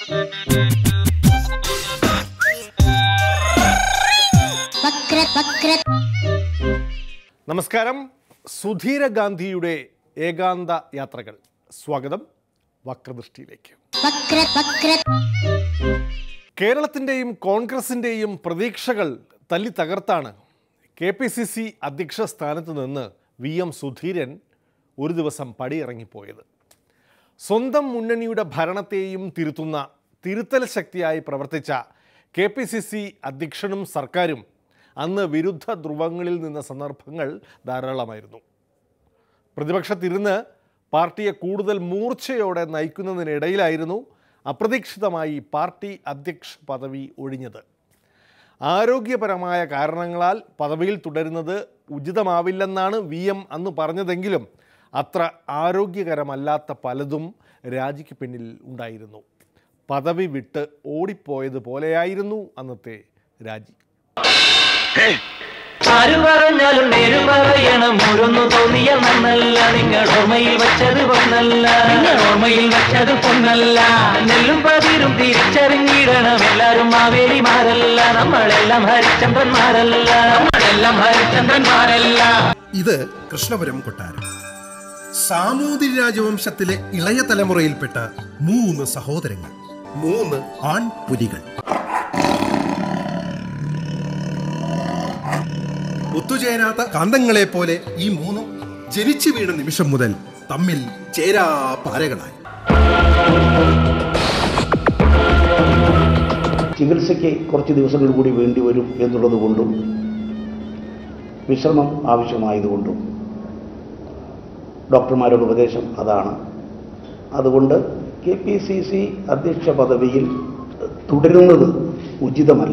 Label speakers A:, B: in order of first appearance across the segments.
A: വക്ര വക്ര
B: നമസ്കാരം സുധീര ഗാന്ധിയുടെ ഏകാന്ത യാത്രകൾ സ്വാഗതം വക്രദൃഷ്ടിയിലേക്ക്
A: വക്ര വക്ര
B: കേരളത്തിൻ്റെയും കോൺഗ്രസിൻ്റെയും പ്രതീക്ഷകൾ തല്ലി തകർത്താണ് കെ പി സി സി അധ്യക്ഷ സ്ഥാനത്ത് നിന്ന് വി എം സുധീരൻ ഒരു ദിവസം പടിയിറങ്ങിപ്പോയത് സ്വന്തം മുന്നണിയുടെ ഭരണത്തെയും തിരുത്തുന്ന തിരുത്തൽ ശക്തിയായി പ്രവർത്തിച്ച കെ പി സി സി അധ്യക്ഷനും സർക്കാരും അന്ന് വിരുദ്ധ ധ്രുവങ്ങളിൽ നിന്ന സന്ദർഭങ്ങൾ ധാരാളമായിരുന്നു പ്രതിപക്ഷത്തിരുന്ന് പാർട്ടിയെ കൂടുതൽ മൂർച്ചയോടെ നയിക്കുന്നതിനിടയിലായിരുന്നു അപ്രതീക്ഷിതമായി പാർട്ടി അധ്യക്ഷ പദവി ഒഴിഞ്ഞത് ആരോഗ്യപരമായ കാരണങ്ങളാൽ പദവിയിൽ തുടരുന്നത് ഉചിതമാവില്ലെന്നാണ് വി എം അന്ന് പറഞ്ഞതെങ്കിലും അത്ര ആരോഗ്യകരമല്ലാത്ത പലതും രാജിക്ക് പിന്നിൽ ഉണ്ടായിരുന്നു പദവി വിട്ട് ഓടിപ്പോയതുപോലെയായിരുന്നു അന്നത്തെ രാജി
C: ആര് പറഞ്ഞാലും നേര് പറയണം ഓരോന്നു തോന്നിയ നന്നല്ല നിങ്ങൾ ഓർമ്മയിൽ വെച്ചത് പൊന്നല്ല നിങ്ങൾ ഓർമ്മയിൽ വെച്ചത് പൊന്നല്ല നെല്ലും പതിരും തിരിച്ചറിഞ്ഞിടണം എല്ലാരും മാവേലിമാരല്ല നമ്മളെല്ലാം ഹരിചന്ദ്രന്മാരല്ല നമ്മളെല്ലാം ഹരിചന്ദ്രന്മാരല്ല
D: ഇത് കൃഷ്ണപുരം കൊട്ടാരം സാമൂതിരി രാജവംശത്തിലെ ഇളയ തലമുറയിൽപ്പെട്ട മൂന്ന് സഹോദരങ്ങൾ മൂന്ന് ആൺപുലികൾ ഒത്തുചേരാത്ത കാന്തങ്ങളെ പോലെ ഈ മൂന്നും ജനിച്ചു വീണ നിമിഷം മുതൽ തമ്മിൽ ചേരാ പാരകളായി
E: ചികിത്സയ്ക്ക് കുറച്ച് ദിവസങ്ങൾ കൂടി വേണ്ടി വരും എന്നുള്ളത് കൊണ്ടും വിശ്രമം ആവശ്യമായതുകൊണ്ടും ഡോക്ടർമാരുടെ ഉപദേശം അതാണ് അതുകൊണ്ട് കെ പി സി സി അധ്യക്ഷ പദവിയിൽ തുടരുന്നത് ഉചിതമല്ല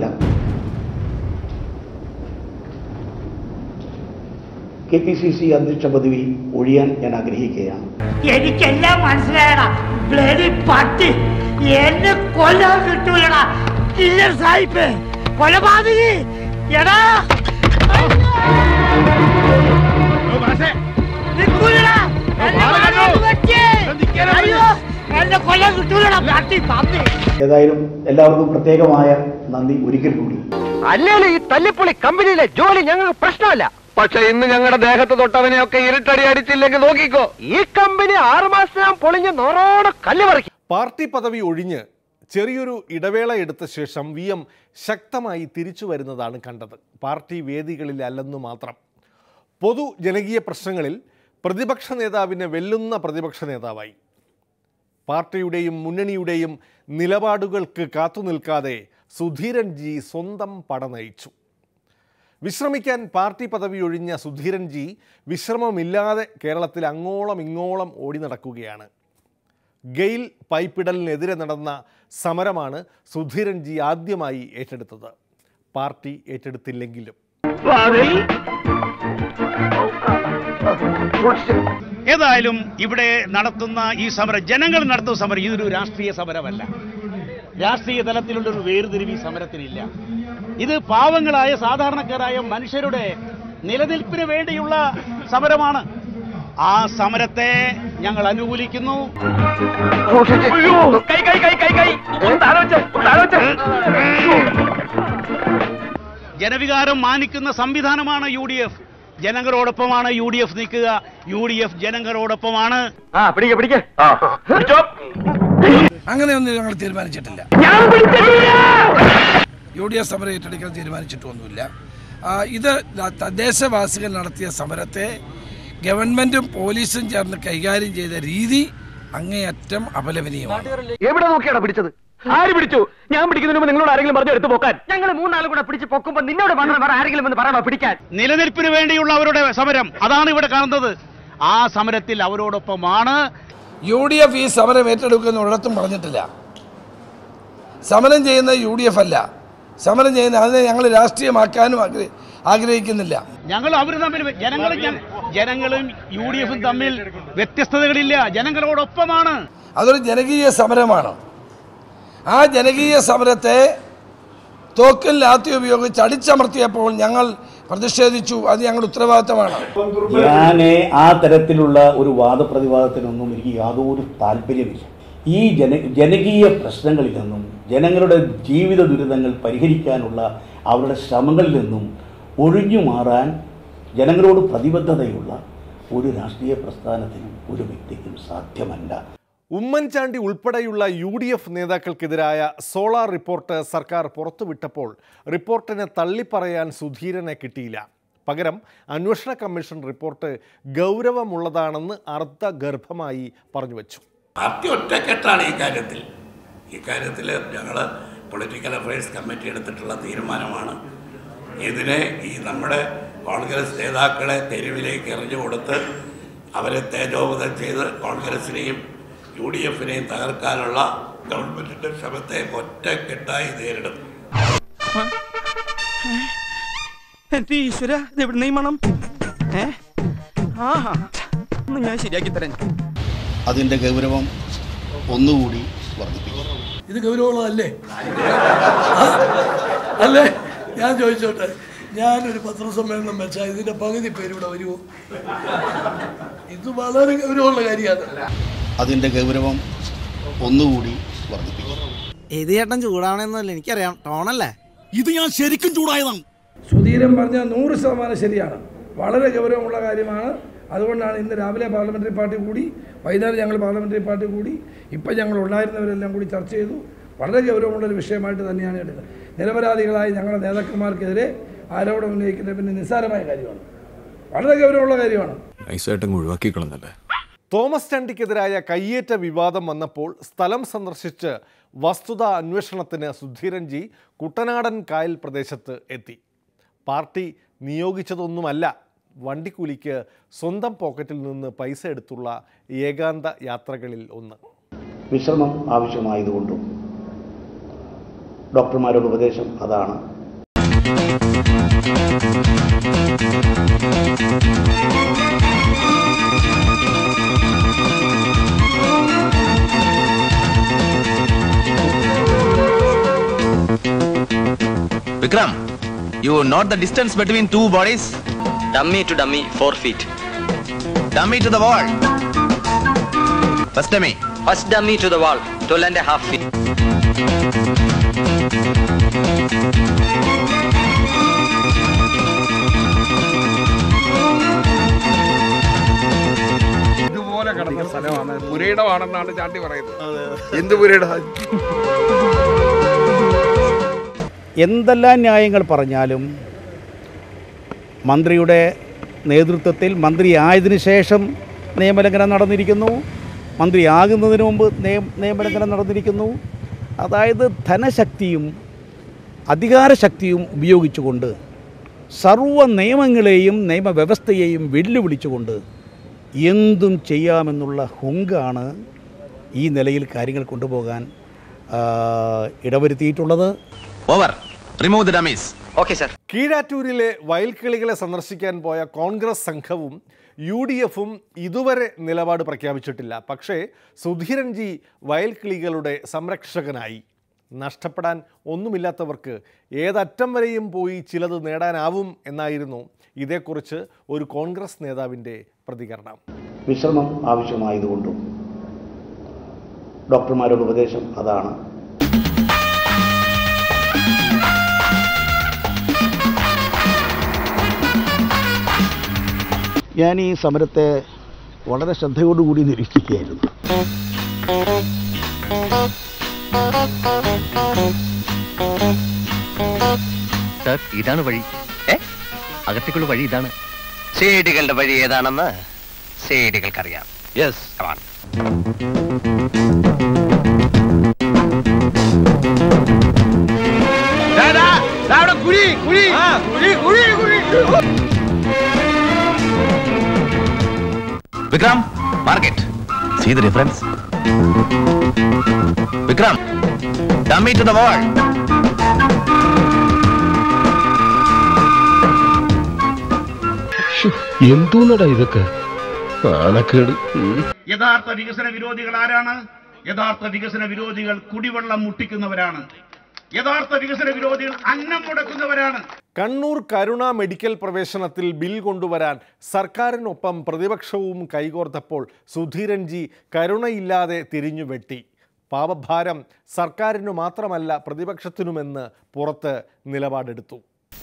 E: കെ പി സി സി അധ്യക്ഷ പദവി ഒഴിയാൻ ഞാൻ ആഗ്രഹിക്കുകയാണ്
F: എനിക്കെല്ലാം മനസ്സിലായടാ ബ്ലഡി പട്ടി എന്നെ കൊല്ലാൻ കിട്ടൂലടാ കില്ലർ സായിപ്പ് കൊലപാതകി എടാ നിക്കൂലടാ. എന്നെ കൊല്ലാൻ പറ്റി. അയ്യോ എന്നെ കൊല്ലാൻ കിട്ടൂലടാ പട്ടി പന്നി
E: ഏതായാലും എല്ലാവർക്കും പ്രത്യേകമായ നന്ദി ഒരിക്കൽ കൂടി
G: അല്ലേലും ഈ തല്ലിപ്പൊളി കമ്പനിയിലെ ജോലി ഞങ്ങൾക്ക് പ്രശ്നമല്ല പക്ഷെ ഇന്ന് ഞങ്ങളുടെ ദേഹത്ത് തൊട്ടവനെയൊക്കെ ഇരുട്ടടി അടിച്ചില്ലെങ്കിൽ നോക്കിക്കോ ഈ കമ്പനി ആറുമാസം പൊളിഞ്ഞ് നൂറോടെ കല്ല് പറിക്കും
B: പാർട്ടി പദവി ഒഴിഞ്ഞ് ചെറിയൊരു ഇടവേള എടുത്ത ശേഷം വി എം ശക്തമായി തിരിച്ചു വരുന്നതാണ് കണ്ടത് പാർട്ടി വേദികളിൽ അല്ലെന്നു മാത്രം പൊതു ജനകീയ പ്രശ്നങ്ങളിൽ പ്രതിപക്ഷ നേതാവിനെ വെല്ലുന്ന പ്രതിപക്ഷ നേതാവായി പാർട്ടിയുടെയും മുന്നണിയുടെയും നിലപാടുകൾക്ക് കാത്തുനിൽക്കാതെ സുധീരൻ ജി സ്വന്തം പട നയിച്ചു വിശ്രമിക്കാൻ പാർട്ടി പദവി ഒഴിഞ്ഞ സുധീരൻ ജി വിശ്രമമില്ലാതെ കേരളത്തിൽ അങ്ങോളം ഇങ്ങോളം ഓടി നടക്കുകയാണ് ഗെയിൽ പൈപ്പിടലിനെതിരെ നടന്ന സമരമാണ് സുധീരൻ ജി ആദ്യമായി ഏറ്റെടുത്തത് പാർട്ടി ഏറ്റെടുത്തില്ലെങ്കിലും
H: ഏതായാലും ഇവിടെ നടത്തുന്ന ഈ സമരം ജനങ്ങൾ നടത്തുന്ന സമരം ഇതൊരു രാഷ്ട്രീയ സമരമല്ല രാഷ്ട്രീയ തലത്തിലുള്ള ഒരു വേർതിരിവ് ഈ സമരത്തിനില്ല ഇത് പാവങ്ങളായ സാധാരണക്കാരായ മനുഷ്യരുടെ നിലനിൽപ്പിന് വേണ്ടിയുള്ള സമരമാണ് ആ സമരത്തെ ഞങ്ങൾ അനുകൂലിക്കുന്നു
G: കൈ കൈ കൈ കൈ കൈ ഒന്ന് ആലോചിച്ച് ഒന്ന് ആലോചിച്ച്
H: ജനവികാരം മാനിക്കുന്ന സംവിധാനമാണ് യു ഡി എഫ് ജനങ്ങളോടൊപ്പമാണ് യു ഡി എഫ് നിൽക്കുക യു ഡി എഫ് ജനങ്ങളോടൊപ്പമാണ്
G: ആ പിടിക്ക പിടിക്ക പിടിച്ചോ
I: അങ്ങനെയൊന്നും ഞങ്ങൾ തീരുമാനിച്ചിട്ടില്ല
G: ഞാൻ പിടിച്ചിട്ടില്ല
I: യു ഡി എഫ് സമരം ഏറ്റെടുക്കാൻ തീരുമാനിച്ചിട്ടൊന്നുമില്ല ആ, ഇത് ത- തദ്ദേശവാസികൾ നടത്തിയ സമരത്തെ ഗവൺമെന്റും പോലീസും ചേർന്ന് കൈകാര്യം ചെയ്ത രീതി അങ്ങേയറ്റം അപലപനീയമാണ്
G: എവിടെ നോക്കിയാടാ പിടിച്ചത് ആര് പിടിച്ചു ഞാൻ പിടിക്കുന്നതിന് മുമ്പ് നിങ്ങളോട് ആരെങ്കിലും പറഞ്ഞു എടുത്തു പോക്കാൻ ഞങ്ങൾ മൂന്നാളും കൂടെ പിടിച്ച് പൊക്കുമ്പോ നിന്നോട് പറഞ്ഞു വേറെ ആരെങ്കിലും എന്ന് പറയണോ പിടിക്കാൻ
H: നിലനിൽപ്പിന് വേണ്ടിയുള്ള അവരുടെ സമരം അതാണ് ഇവിടെ കാണുന്നത് ആ സമരത്തിൽ അവരോടൊപ്പമാണ്
I: യു ഡി എഫ് ഈ സമരം ഏറ്റെടുക്കുന്ന ഒരിടത്തും പറഞ്ഞിട്ടില്ല സമരം ചെയ്യുന്ന യു ഡി എഫ് അല്ല സമരം ചെയ്യുന്ന അതിനെ ഞങ്ങൾ രാഷ്ട്രീയമാക്കാനും ആഗ്ര- ആഗ്രഹിക്കുന്നില്ല
H: ഞങ്ങൾ അവർ തമ്മിൽ ജനങ്ങളും ഞ- ജനങ്ങളും യു ഡി എഫും തമ്മിൽ വ്യത്യസ്തതകളില്ല ജനങ്ങളോടൊപ്പമാണ്
I: അതൊരു ജനകീയ സമരമാണ് ആ ജനകീയ സമരത്തെ തോക്കിൽ ലാത്തി ഉപയോഗിച്ച് അടിച്ചമർത്തിയപ്പോൾ ഞങ്ങൾ പ്രതിഷേധിച്ചു അത് ഞങ്ങളുടെ ഉത്തരവാദിത്തമാണ്
E: ഞാൻ ആ തരത്തിലുള്ള ഒരു വാദപ്രതിവാദത്തിനൊന്നും എനിക്ക് യാതൊരു താല്പര്യമില്ല
A: ഈ ജന ജനകീയ പ്രശ്നങ്ങളിൽ നിന്നും ജനങ്ങളുടെ ജീവിത ദുരിതങ്ങൾ പരിഹരിക്കാനുള്ള അവരുടെ ശ്രമങ്ങളിൽ നിന്നും ഒഴിഞ്ഞു മാറാൻ ജനങ്ങളോട് പ്രതിബദ്ധതയുള്ള ഒരു രാഷ്ട്രീയ പ്രസ്ഥാനത്തിനും ഒരു വ്യക്തിക്കും സാധ്യമല്ല
B: ഉമ്മൻചാണ്ടി ഉൾപ്പെടെയുള്ള യു ഡി എഫ് നേതാക്കൾക്കെതിരായ സോളാർ റിപ്പോർട്ട് സർക്കാർ പുറത്തുവിട്ടപ്പോൾ റിപ്പോർട്ടിനെ തള്ളിപ്പറയാൻ സുധീരനെ കിട്ടിയില്ല പകരം അന്വേഷണ കമ്മീഷൻ റിപ്പോർട്ട് ഗൗരവമുള്ളതാണെന്ന് അർത്ഥഗർഭമായി പറഞ്ഞു വച്ചു
J: പാർട്ടി ഒറ്റക്കെട്ടാണ് ഈ കാര്യത്തിൽ ഈ കാര്യത്തിൽ ഞങ്ങൾ പൊളിറ്റിക്കൽ അഫയേഴ്സ് കമ്മിറ്റി എടുത്തിട്ടുള്ള തീരുമാനമാണ് ഇതിനെ ഈ നമ്മുടെ കോൺഗ്രസ് നേതാക്കളെ തെരുവിലേക്ക് എറിഞ്ഞു കൊടുത്ത് അവരെ തേജോവധം ചെയ്ത് കോൺഗ്രസിനെയും യു ഡി എഫിനെയും തകർക്കാനുള്ള ഗവൺമെന്റിന്റെ ശ്രമത്തെ ഒറ്റക്കെട്ടായി നേരിടും
K: എന്റെ ഈശ്വര ഇതെവിടെ ഈ മണം ഏ ആഹാ ഒന്ന് ഞാൻ ശരിയാക്കി തരാം
E: അതിൻ്റെ ഗൗരവം ഒന്നുകൂടി വർദ്ധിപ്പിക്കും
I: ഇത് ഗൗരവമുള്ളതല്ലേ അല്ലേ ഞാൻ ചോദിച്ചോട്ടെ ഞാനൊരു പത്രസമ്മേളനം വെച്ചാൽ ഇതിന്റെ പകുതി പേര് ഇവിടെ വരുമോ ഇത് വളരെ ഗൗരവമുള്ള കാര്യമാണ്
E: അതിൻ്റെ ഗൗരവം ഒന്നുകൂടി വർദ്ധിപ്പിക്കും
L: ഇത് ചേട്ടൻ ചൂടാവണമെന്നല്ല എനിക്കറിയാം ടോണല്ലേ
I: ഇത് ഞാൻ ശരിക്കും ചൂടായതാണ് സുധീരൻ പറഞ്ഞ നൂറ് ശതമാനം ശരിയാണ് വളരെ ഗൗരവമുള്ള കാര്യമാണ് അതുകൊണ്ടാണ് ഇന്ന് രാവിലെ പാർലമെന്ററി പാർട്ടി കൂടി വൈകുന്നേരം ഞങ്ങൾ പാർലമെന്ററി പാർട്ടി കൂടി ഇപ്പം ഞങ്ങൾ ഉണ്ടായിരുന്നവരെല്ലാം കൂടി ചർച്ച ചെയ്തു വളരെ ഗൗരവമുള്ള ഒരു വിഷയമായിട്ട് തന്നെയാണ് എടുക്കുന്നത് നിരപരാധികളായ ഞങ്ങളുടെ നേതാക്കന്മാർക്കെതിരെ ആരോപണം ഉന്നയിക്കുന്നത് പിന്നെ നിസ്സാരമായ കാര്യമാണ് വളരെ ഗൗരവമുള്ള കാര്യമാണ്
M: നൈസായിട്ടും ഒഴിവാക്കി കളഞ്ഞല്ലേ
B: തോമസ് ചണ്ടിക്കെതിരായ കയ്യേറ്റ വിവാദം വന്നപ്പോൾ സ്ഥലം സന്ദർശിച്ച് വസ്തുത അന്വേഷണത്തിന് സുധീരൻജി കുട്ടനാടൻ കായൽ പ്രദേശത്ത് എത്തി പാർട്ടി നിയോഗിച്ചതൊന്നുമല്ല വണ്ടിക്കൂലിക്ക് സ്വന്തം പോക്കറ്റിൽ നിന്ന് പൈസ എടുത്തുള്ള ഏകാന്ത യാത്രകളിൽ ഒന്ന്
E: വിശ്രമം ആവശ്യമായതുകൊണ്ടും ഡോക്ടർമാരുടെ ഉപദേശം അതാണ്
N: Vikram, you note the distance between two bodies?
K: Dummy to dummy, four feet.
N: Dummy to the wall. First dummy.
K: First dummy to the wall, 12 and a half feet.
O: ഇതുപോലെ കിടന്ന സ്ഥലമാണ് പുരയിടമാണെന്നാണ് ചാണ്ടി പറയുന്നത് എന്ത് പുരയിടം
A: എന്തെല്ലാം ന്യായങ്ങൾ പറഞ്ഞാലും മന്ത്രിയുടെ നേതൃത്വത്തിൽ മന്ത്രിയായതിനു ശേഷം നിയമലംഘനം നടന്നിരിക്കുന്നു മന്ത്രിയാകുന്നതിന് മുമ്പ് നിയ നിയമലംഘനം നടന്നിരിക്കുന്നു അതായത് ധനശക്തിയും അധികാരശക്തിയും ഉപയോഗിച്ചുകൊണ്ട് സർവ നിയമങ്ങളെയും നിയമവ്യവസ്ഥയെയും വെല്ലുവിളിച്ചുകൊണ്ട് എന്തും ചെയ്യാമെന്നുള്ള ഹുങ്കാണ് ഈ നിലയിൽ കാര്യങ്ങൾ കൊണ്ടുപോകാൻ ആ, ഇടവരുത്തിയിട്ടുള്ളത്
N: Over. Remove the dummies.
K: Okay, sir.
B: കീഴാറ്റൂരിലെ വയൽക്കിളികളെ സന്ദർശിക്കാൻ പോയ കോൺഗ്രസ് സംഘവും യു ഡി എഫും ഇതുവരെ നിലപാട് പ്രഖ്യാപിച്ചിട്ടില്ല പക്ഷേ സുധീരൻജി വയൽക്കിളികളുടെ സംരക്ഷകനായി നഷ്ടപ്പെടാൻ ഒന്നുമില്ലാത്തവർക്ക് ഏതറ്റം വരെയും പോയി ചിലത് നേടാനാവും എന്നായിരുന്നു ഇതേക്കുറിച്ച് ഒരു കോൺഗ്രസ് നേതാവിൻ്റെ പ്രതികരണം
E: വിശ്രമം ആവശ്യമായതുകൊണ്ടും ഡോക്ടർമാരുടെ ഉപദേശം അതാണ് ഞാൻ ഈ സമരത്തെ വളരെ ശ്രദ്ധയോടുകൂടി നിരീക്ഷിക്കുകയായിരുന്നു
G: സർ ഇതാണ് വഴി ഏ അകത്തേക്കുള്ള വഴി ഇതാണ് സേഡികളുടെ വഴി ഏതാണെന്ന് സേഡികൾക്കറിയാം യെസ്
O: കുഴി കുഴി കുഴി കുഴി കുഴി
N: Vikram, mark it. See the difference? Vikram, dummy to the wall.
P: എന്തോന്നടാ ഇതൊക്കെ നാണക്കേട് ഉം.
H: യഥാർത്ഥ വികസന വിരോധികൾ ആരാണ് യഥാർത്ഥ വികസന വിരോധികൾ കുടിവെള്ളം മുട്ടിക്കുന്നവരാണ് യഥാർത്ഥ വികസന വിരോധികൾ അന്നം മുടക്കുന്നവരാണ്
B: കണ്ണൂർ കരുണ മെഡിക്കൽ പ്രവേശനത്തിൽ ബിൽ കൊണ്ടുവരാൻ സർക്കാരിനൊപ്പം പ്രതിപക്ഷവും കൈകോർത്തപ്പോൾ സുധീരൻജി കരുണയില്ലാതെ തിരിഞ്ഞു വെട്ടി പാപഭാരം സർക്കാരിനു മാത്രമല്ല പ്രതിപക്ഷത്തിനുമെന്ന് പുറത്ത് നിലപാടെടുത്തു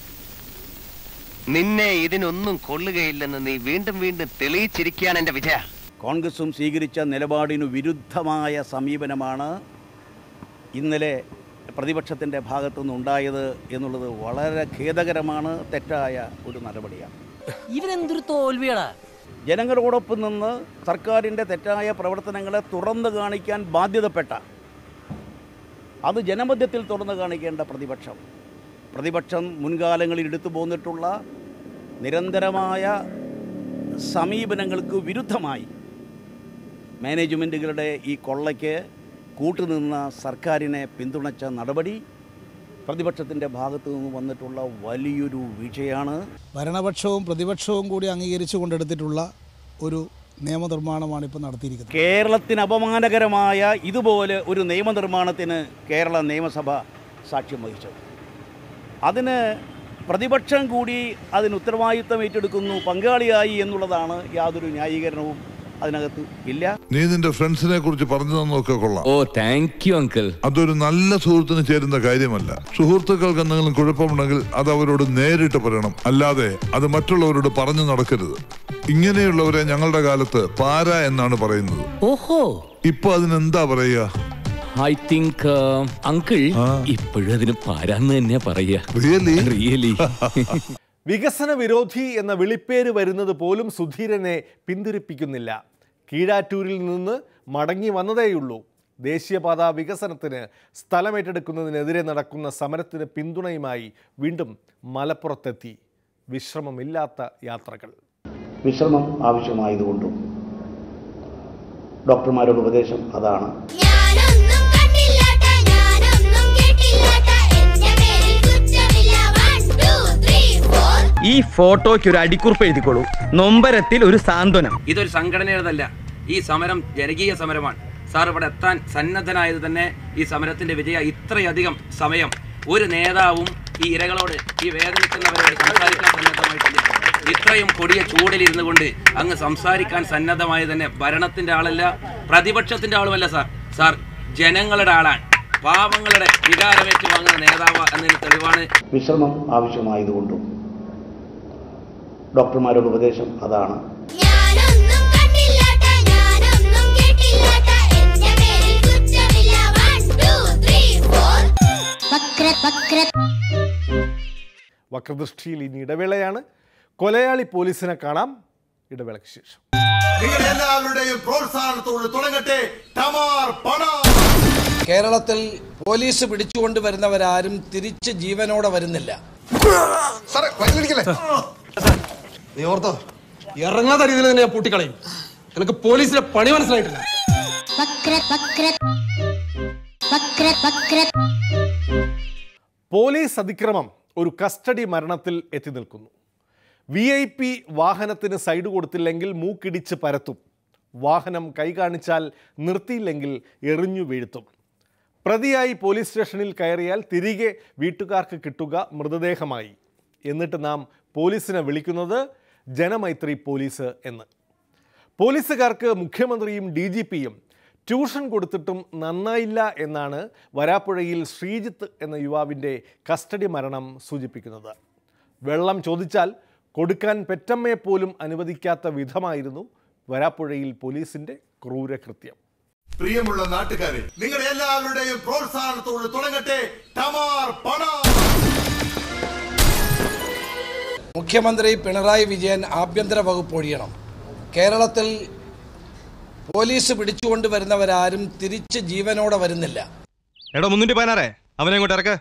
G: നിന്നെ ഇതിനൊന്നും കൊള്ളുകയില്ലെന്ന് നീ വീണ്ടും വീണ്ടും തെളിയിച്ചിരിക്കുകയാണ് എന്റെ വിജയ
A: കോൺഗ്രസും സ്വീകരിച്ച നിലപാടിനു വിരുദ്ധമായ സമീപനമാണ് ഇന്നലെ പ്രതിപക്ഷത്തിൻ്റെ ഭാഗത്തുനിന്നുണ്ടായത് എന്നുള്ളത് വളരെ ഖേദകരമാണ് തെറ്റായ ഒരു നടപടിയാണ്
Q: ഇവരെന്തൊരു തോൽവിയാടാ
A: ജനങ്ങളോടൊപ്പം നിന്ന് സർക്കാരിൻ്റെ തെറ്റായ പ്രവർത്തനങ്ങളെ തുറന്നു കാണിക്കാൻ ബാധ്യതപ്പെട്ട അത് ജനമധ്യത്തിൽ തുറന്നു കാണിക്കേണ്ട പ്രതിപക്ഷം പ്രതിപക്ഷം മുൻകാലങ്ങളിൽ എടുത്തു പോന്നിട്ടുള്ള നിരന്തരമായ സമീപനങ്ങൾക്ക് വിരുദ്ധമായി മാനേജ്മെൻറ്റുകളുടെ ഈ കൊള്ളയ്ക്ക് കൂട്ടുനിന്ന സർക്കാരിനെ പിന്തുണച്ച നടപടി പ്രതിപക്ഷത്തിൻ്റെ ഭാഗത്തു നിന്ന് വന്നിട്ടുള്ള വലിയൊരു വീഴ്ചയാണ്
R: ഭരണപക്ഷവും പ്രതിപക്ഷവും കൂടി അംഗീകരിച്ചു കൊണ്ടെടുത്തിട്ടുള്ള ഒരു നിയമനിർമ്മാണമാണ് ഇപ്പോൾ നടത്തിയിരിക്കുന്നത്
A: കേരളത്തിന് അപമാനകരമായ ഇതുപോലെ ഒരു നിയമനിർമ്മാണത്തിന് കേരള നിയമസഭ സാക്ഷ്യം വഹിച്ചത് അതിന് പ്രതിപക്ഷം കൂടി അതിന് ഉത്തരവാദിത്തം ഏറ്റെടുക്കുന്നു പങ്കാളിയായി എന്നുള്ളതാണ് യാതൊരു ന്യായീകരണവും അതിനകത്ത് ഇല്ല
S: നീ നിന്റെ ഫ്രണ്ട്സിനെ കുറിച്ച് പറഞ്ഞു തന്നൊക്കെ കൊള്ളാം
T: ഓ താങ്ക് യു അങ്കിൾ
S: അതൊരു നല്ല സുഹൃത്തിന് ചേരുന്ന കാര്യമല്ല സുഹൃത്തുക്കൾക്ക് എന്തെങ്കിലും കുഴപ്പമുണ്ടെങ്കിൽ അത് അവരോട് നേരിട്ട് പറയണം അല്ലാതെ അത് മറ്റുള്ളവരോട് പറഞ്ഞു നടക്കരുത് ഇങ്ങനെയുള്ളവരെ ഞങ്ങളുടെ കാലത്ത് പാര എന്നാണ് പറയുന്നത്
T: ഓഹോ
S: ഇപ്പൊ അതിനെന്താ പറയുക
T: ഐ തിങ്ക് അങ്കിൾ ഇപ്പോഴും അതിന് പാരാന്ന് തന്നെയാ പറയാ
S: റിയലി
T: റിയലി
B: വികസന വിരോധി എന്ന വിളിപ്പേര് വരുന്നത് പോലും സുധീരനെ പിന്തിരിപ്പിക്കുന്നില്ല കീഴാറ്റൂരിൽ നിന്ന് മടങ്ങി വന്നതേയുള്ളൂ ദേശീയപാത വികസനത്തിന് സ്ഥലമേറ്റെടുക്കുന്നതിനെതിരെ നടക്കുന്ന സമരത്തിന് പിന്തുണയുമായി വീണ്ടും മലപ്പുറത്തെത്തി വിശ്രമമില്ലാത്ത യാത്രകൾ
E: വിശ്രമം ആവശ്യമായതുകൊണ്ടും ഡോക്ടർമാരുടെ ഉപദേശം അതാണ്
K: ഈ ഫോട്ടോയ്ക്ക് ഒരു അടിക്കുറിപ്പ് എഴുതിക്കോളൂ നൊമ്പരത്തിൽ ഒരു സാന്ത്വനം
U: ഇതൊരു സംഘടനയുടേതല്ല ഈ സമരം ജനകീയ സമരമാണ് സാർ ഇവിടെ എത്താൻ സന്നദ്ധനായത് തന്നെ ഈ സമരത്തിന്റെ വിജയ ഇത്രയധികം സമയം ഒരു നേതാവും ഈ ഇരകളോട് ഈ വേദനിക്കുന്നവരോട് സംസാരിക്കാൻ സന്നദ്ധമായിട്ടില്ല ഇത്രയും കൊടിയ ചൂടിലിരുന്നു കൊണ്ട് അങ്ങ് സംസാരിക്കാൻ സന്നദ്ധമായത് തന്നെ ഭരണത്തിന്റെ ആളല്ല പ്രതിപക്ഷത്തിന്റെ ആളുമല്ല സാർ സാർ ജനങ്ങളുടെ ആളാണ് പാവങ്ങളുടെ വികാരമേറ്റ് വാങ്ങുന്ന നേതാവ് എന്നതിന് തെളിവാണ്
E: വിശ്രമം ആവശ്യമായതുകൊണ്ടും ഡോക്ടർമാരുടെ ഉപദേശം അതാണ്
B: വക്രദൃഷ്ടിയിൽ ഇനി ഇടവേളയാണ് കൊലയാളി പോലീസിനെ കാണാം ഇടവേളയ്ക്ക് ശേഷം
D: നിങ്ങളുടെ എല്ലാവരുടെയും പ്രോത്സാഹനത്തോട് തുടങ്ങട്ടെ ടമാർ പണ
I: കേരളത്തിൽ പോലീസ് പിടിച്ചുകൊണ്ട് വരുന്നവരാരും തിരിച്ച് ജീവനോടെ വരുന്നില്ല
D: സാറേ വഴിയിലിരിക്കല്ലേ
V: നീ ഓർത്തോ ഇറങ്ങാത്ത രീതിയിൽ തന്നെ ഞാൻ പൂട്ടിക്കളയും എനിക്ക് പോലീസിലെ പണി മനസ്സിലായിട്ടില്ല
B: പോലീസ് അതിക്രമം ഒരു കസ്റ്റഡി മരണത്തിൽ എത്തി നിൽക്കുന്നു വി ഐ പി വാഹനത്തിന് സൈഡ് കൊടുത്തില്ലെങ്കിൽ മൂക്കിടിച്ച് പരത്തും വാഹനം കൈ കാണിച്ചാൽ നിർത്തിയില്ലെങ്കിൽ എറിഞ്ഞു വീഴ്ത്തും പ്രതിയായി പോലീസ് സ്റ്റേഷനിൽ കയറിയാൽ തിരികെ വീട്ടുകാർക്ക് കിട്ടുക മൃതദേഹമായി എന്നിട്ട് നാം പോലീസിനെ വിളിക്കുന്നത് ജനമൈത്രി പോലീസ് എന്ന് പോലീസുകാർക്ക് മുഖ്യമന്ത്രിയും ഡി ജി പിയും ട്യൂഷൻ കൊടുത്തിട്ടും നന്നായില്ല എന്നാണ് വരാപ്പുഴയിൽ ശ്രീജിത്ത് എന്ന യുവാവിൻ്റെ കസ്റ്റഡി മരണം സൂചിപ്പിക്കുന്നത് വെള്ളം ചോദിച്ചാൽ കൊടുക്കാൻ പെറ്റമ്മയെ പോലും അനുവദിക്കാത്ത വിധമായിരുന്നു വരാപ്പുഴയിൽ പോലീസിൻ്റെ ക്രൂരകൃത്യം
D: പ്രിയമുള്ള നാട്ടുകാരെ നിങ്ങളുടെ എല്ലാവരുടെയും പ്രോത്സാഹനത്തോട് തുടങ്ങട്ടെ ടമാർ പണ
I: മുഖ്യമന്ത്രി പിണറായി വിജയൻ ആഭ്യന്തര വകുപ്പ് ഒഴിയണം കേരളത്തിൽ പോലീസ് പിടിച്ചുകൊണ്ട് വരുന്നവരാരും തിരിച്ച് ജീവനോടെ വരുന്നില്ല
V: എടോ മുന്നൂറ്റി പതിനാറേ അവനെ ഇങ്ങോട്ട് ഇറക്ക്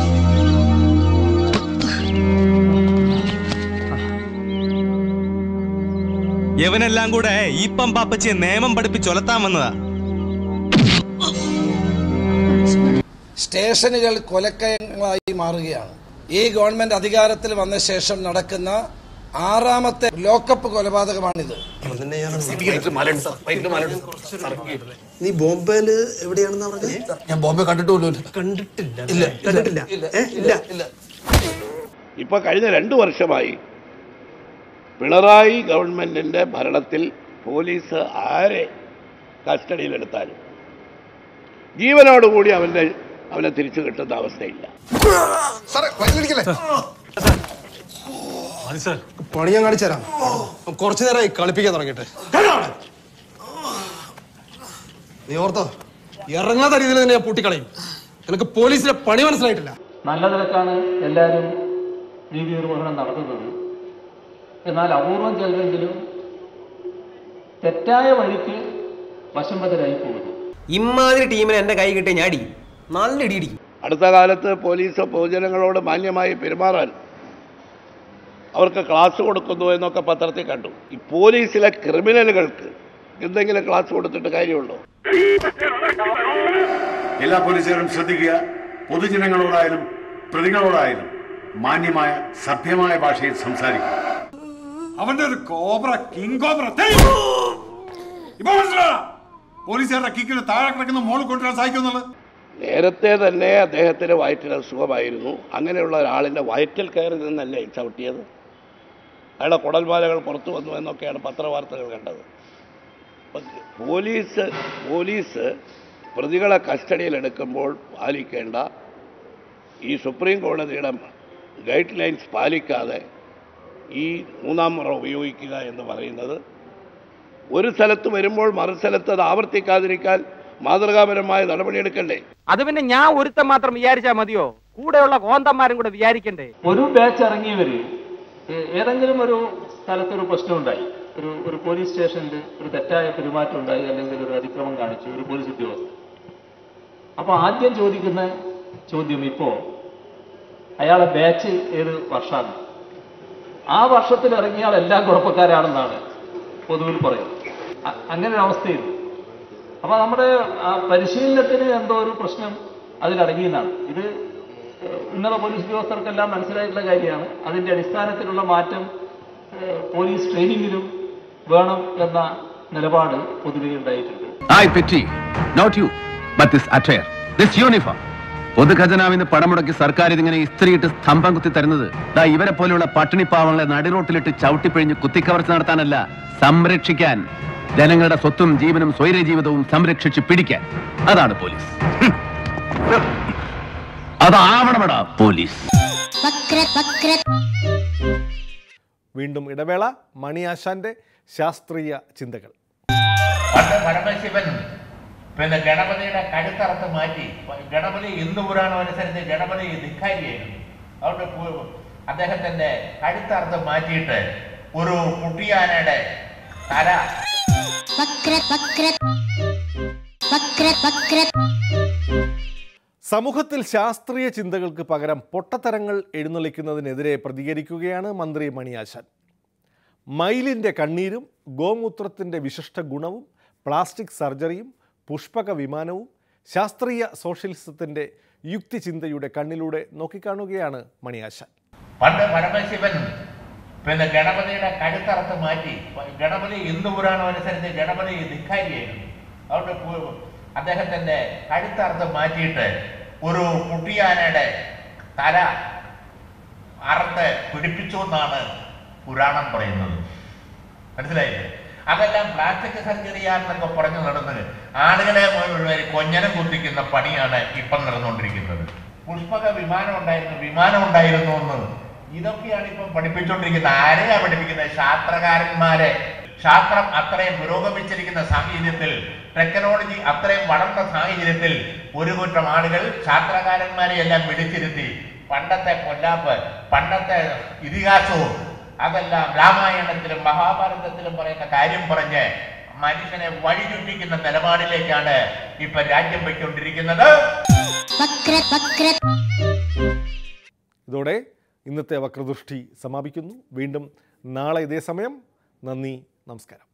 V: യവനെല്ലാം കൂടെ ഈപ്പം പാപ്പച്ചിയെ നിയമം പഠിപ്പിച്ചൊലത്താൻ വന്നതാ
I: സ്റ്റേഷനുകൾ കൊലക്കയങ്ങളായി മാറുകയാണ് ഈ ഗവൺമെന്റ് അധികാരത്തിൽ വന്ന ശേഷം നടക്കുന്ന ആറാമത്തെ ലോക്കപ്പ് കൊലപാതകമാണിത്
W: നീ ബോംബെയില് എവിടെയാണെന്ന് പറഞ്ഞത് ഞാൻ ബോംബെ കണ്ടിട്ടുമില്ല കണ്ടിട്ടില്ല ഇല്ല കണ്ടിട്ടില്ല ഏ, ഇല്ല ഇല്ല
J: ഇപ്പോൾ കഴിഞ്ഞ രണ്ട് വർഷമായി പിണറായി ഗവൺമെൻറ്റിൻ്റെ ഭരണത്തിൽ പോലീസ് ആരെ കസ്റ്റഡിയിലെടുത്താലും ജീവനോടുകൂടി അവൻ്റെ അവനെ തിരിച്ചു കിട്ടുന്ന അവസ്ഥയില്ല
V: സാറേ വയലിടിക്കല്ലേ പണി ഞാൻ കാണിച്ചു തരാം കുറച്ചു നേരമായി കളിപ്പിക്കാൻ തുടങ്ങിയിട്ട് നീ ഓർത്തോ ഇറങ്ങാത്ത രീതിയിൽ തന്നെ ഞാൻ പൂട്ടിക്കളയും നിനക്ക് പോലീസിലെ പണി മനസ്സിലായിട്ടില്ല
C: നല്ല നിലക്കാണ് എല്ലാവരും നീതി നിർവഹണം നടത്തുന്നത് എന്നാൽ അപൂർവം ചിലരെങ്കിലും തെറ്റായ വഴിക്ക് വശംബദ്ധരായി പോകുന്നു
F: ഇമാതിരി ടീമിന് എന്റെ കൈ കിട്ടിയ ഞാടി നല്ല ഇടിയിടിക്കും
J: അടുത്ത കാലത്ത് പോലീസ് പൊതുജനങ്ങളോട് മാന്യമായി പെരുമാറാൻ അവർക്ക് ക്ലാസ് കൊടുക്കുന്നു എന്നൊക്കെ പത്രത്തിൽ കണ്ടു ഈ പോലീസിലെ ക്രിമിനലുകൾക്ക് എന്തെങ്കിലും ക്ലാസ് കൊടുത്തിട്ട് കാര്യമുണ്ടോ
L: എല്ലാ പോലീസുകാരും ശ്രദ്ധിക്കുക പൊതുജനങ്ങളോടായാലും പ്രതികളോടായാലും മാന്യമായ സഭ്യമായ ഭാഷയിൽ സംസാരിക്കുക
O: അവന്റെ ഒരു കോബ്ര കിങ് കോബ്ര ഇപ്പൊ മനസ്സിലാ പോലീസുകാരുടെ കിക്കിന് താഴെ കിടക്കുന്ന മോളിൽ കൊണ്ടുവരാൻ സാധിക്കുന്നുള്ളത്
J: നേരത്തെ തന്നെ അദ്ദേഹത്തിന് വയറ്റിൽ അസുഖമായിരുന്നു അങ്ങനെയുള്ള ഒരാളിൻ്റെ വയറ്റിൽ കയറി നിന്നല്ലേ ചവിട്ടിയത് അയാളുടെ കുടൽമാലകൾ പുറത്തു വന്നു എന്നൊക്കെയാണ് പത്രവാർത്തകൾ കണ്ടത് അപ്പം പോലീസ് പോലീസ് പ്രതികളെ കസ്റ്റഡിയിലെടുക്കുമ്പോൾ പാലിക്കേണ്ട ഈ സുപ്രീം കോടതിയുടെ ഗൈഡ് ലൈൻസ് പാലിക്കാതെ ഈ മൂന്നാം മുറ ഉപയോഗിക്കുക എന്ന് പറയുന്നത് ഒരു സ്ഥലത്ത് വരുമ്പോൾ മറു സ്ഥലത്ത് അത് ആവർത്തിക്കാതിരിക്കാൻ മാതൃകാപരമായ നടപടിയെടുക്കണ്ടേ
G: അത് പിന്നെ ഞാൻ ഒരുത്തൻ മാത്രം വിചാരിച്ചാ മതിയോ കൂടെയുള്ള കോന്തന്മാരും കൂടെ വിചാരിക്കണ്ടേ
C: ഒരു ബാച്ച് ഇറങ്ങിയവര് ഏ- ഏതെങ്കിലും ഒരു സ്ഥലത്തൊരു പ്രശ്നം ഉണ്ടായി ഒരു ഒരു പോലീസ് സ്റ്റേഷനിൽ ഒരു തെറ്റായ പെരുമാറ്റം ഉണ്ടായി അല്ലെങ്കിൽ ഒരു അതിക്രമം കാണിച്ചു ഒരു പോലീസ് ഉദ്യോഗസ്ഥൻ അപ്പൊ ആദ്യം ചോദിക്കുന്ന ചോദ്യം ഇപ്പോ അയാളെ ബാച്ച് ഏത് വർഷമാണ് ആ വർഷത്തിൽ ഇറങ്ങിയ ആളെല്ലാം കുഴപ്പക്കാരാണെന്നാണ് പൊതുവിൽ പറയുന്നത് അ- അങ്ങനെ ഒരു അവസ്ഥയിൽ അപ്പൊ നമ്മുടെ ആ പരിശീലനത്തിന് എന്തോ ഒരു പ്രശ്നം അതിലടങ്ങിയെന്നാണ് ഇത് ഏഹ്, ഉന്നത പോലീസ് ഉദ്യോഗസ്ഥർക്കെല്ലാം മനസ്സിലായിട്ടുള്ള കാര്യമാണ് അതിന്റെ അടിസ്ഥാനത്തിലുള്ള മാറ്റം ഏഹ്, പോലീസ് ട്രെയിനിങ്ങിലും വേണം എന്ന നിലപാട് പൊതുവെ ഉണ്ടായിട്ടുണ്ട്
N: I pity, not you, but this attire, this uniform. പൊതുഖജനാവിന്ന് പണം മുടക്കി സർക്കാർ ഇതിങ്ങനെ ഇസ്ത്രീയിട്ട് സ്തംഭം കുത്തി തരുന്നത് ദാ ഇവരെ പോലെയുള്ള പട്ടിണിപ്പാവങ്ങളെ നടിറോട്ടിലിട്ട് ചവിട്ടിപ്പിഴിഞ്ഞ് കുത്തിക്കവർച്ച നടത്താനല്ല സംരക്ഷിക്കാൻ ജനങ്ങളുടെ സ്വത്തും ജീവനും സ്വൈര ജീവിതവും സംരക്ഷിച്ച് പിടിക്കാൻ അതാണ് പോലീസ് ഹും. അതാവണമെടാ പോലീസ്
B: വീണ്ടും ഇടവേള മണിയാശാന്റെ ശാസ്ത്രീയ ചിന്തകൾ
X: പണ്ട് പരമശിവൻ പിന്നെ ഗണപതിയുടെ കഴുത്തറത്ത് മാറ്റി ഗണപതി ഹിന്ദു പുരാണം അനുസരിച്ച് ഗണപതി ധിക്കാരിയായിരുന്നു അതുകൊണ്ട് പു- അദ്ദേഹത്തിന്റെ കഴുത്തറത്ത് മാറ്റിയിട്ട് ഒരു കുട്ടിയാനയുടെ തല
B: സമൂഹത്തിൽ ശാസ്ത്രീയ ചിന്തകൾക്ക് പകരം പൊട്ടത്തരങ്ങൾ എഴുന്നള്ളിക്കുന്നതിനെതിരെ പ്രതികരിക്കുകയാണ് മന്ത്രി മണിയാശാൻ മയിലിൻ്റെ കണ്ണീരും ഗോമൂത്രത്തിൻ്റെ വിശിഷ്ട ഗുണവും പ്ലാസ്റ്റിക് സർജറിയും പുഷ്പക വിമാനവും ശാസ്ത്രീയ സോഷ്യലിസത്തിൻ്റെ യുക്തിചിന്തയുടെ കണ്ണിലൂടെ നോക്കിക്കാണുകയാണ് മണിയാശാൻ
X: പണ്ട് പരമശിവൻ പിന്നെ ഗണപതിയുടെ കഴുത്തറത്ത് മാറ്റി ഗണപതി ഹിന്ദു പുരാണം അനുസരിച്ച് ഗണപതി ധിക്കാരിയായിരുന്നു അതുകൊണ്ട് പു- അദ്ദേഹത്തിന്റെ കഴുത്തറത്ത് മാറ്റിയിട്ട് ഒരു കുട്ടിയാനയുടെ തല അറുത്ത് പിടിപ്പിച്ചു എന്നാണ് പുരാണം പറയുന്നത് മനസ്സിലായില്ലേ അതെല്ലാം പ്ലാസ്റ്റിക് സർജറിയാണെന്നൊക്കെ പറഞ്ഞു നടന്ന് ആളുകളെ മുഴുവൻ കൊഞ്ഞനം കുത്തിക്കുന്ന പണിയാണ് ഇപ്പം നടന്നുകൊണ്ടിരിക്കുന്നത് പുഷ്പക വിമാനം ഉണ്ടായിരുന്നു വിമാനം ഉണ്ടായിരുന്നു എന്ന് ഇതൊക്കെയാണ് ഇപ്പം പഠിപ്പിച്ചുകൊണ്ടിരിക്കുന്നത് ആരെയാ പഠിപ്പിക്കുന്നത് ശാസ്ത്രകാരന്മാരെ ശാസ്ത്രം അത്രയും പുരോഗമിച്ചിരിക്കുന്ന സാഹചര്യത്തിൽ ടെക്നോളജി അത്രയും വളർന്ന സാഹചര്യത്തിൽ ഒരു കൂട്ടം ആളുകൾ ശാസ്ത്രകാരന്മാരെ എല്ലാം വിളിച്ചിരുത്തി പണ്ടത്തെ പൊല്ലാപ്പ് പണ്ടത്തെ ഇതിഹാസവും അതെല്ലാം രാമായണത്തിലും മഹാഭാരതത്തിലും പറയുന്ന കാര്യം പറഞ്ഞ് മനുഷ്യനെ വഴിചുറ്റിക്കുന്ന നിലപാടിലേക്കാണ് ഇപ്പൊ രാജ്യം പോയിക്കൊണ്ടിരിക്കുന്നത്
B: ഇതോടെ ഇന്നത്തെ വക്രദൃഷ്ടി സമാപിക്കുന്നു വീണ്ടും നാളെ ഇതേ സമയം നന്ദി നമസ്കാരം